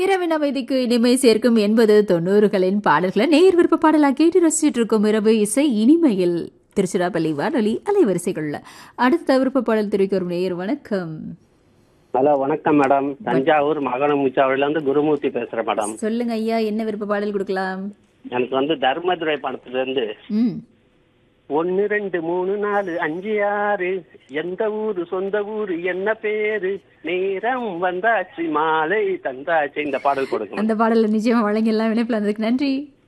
இரவின் அமைதிக்கு இனிமை சேர்க்கும் எண்பது தொண்ணூறுகளின் பாடல்களை நேர் விருப்ப பாடலா கேட்டு ரசிச்சிட்டு இருக்கும் இரவு இசை இனிமையில் திருச்சிராப்பள்ளி வானொலி அலைவரிசைகள்ல அடுத்த விருப்ப பாடல் தெரிவிக்க வரும் நேயர் வணக்கம் ஹலோ வணக்கம் மேடம் தஞ்சாவூர் மகனமுச்சாவூர்ல இருந்து குருமூர்த்தி பேசுறேன் மேடம் சொல்லுங்க ஐயா என்ன விருப்ப பாடல் கொடுக்கலாம் எனக்கு வந்து தர்மதுரை படத்துல இருந்து ம் ஒன்னு ரெண்டு மூணு நாலு அஞ்சு ஆறு எந்த ஊரு சொந்த ஊரு என்ன பேரு நேரம் வந்தாச்சு மாலை தந்தாச்சு இந்த பாடல் கொடுக்கணும் அந்த பாடலை நிச்சயமா வழங்கி எல்லாம் இணைப்பில் வந்ததுக்கு நன்றி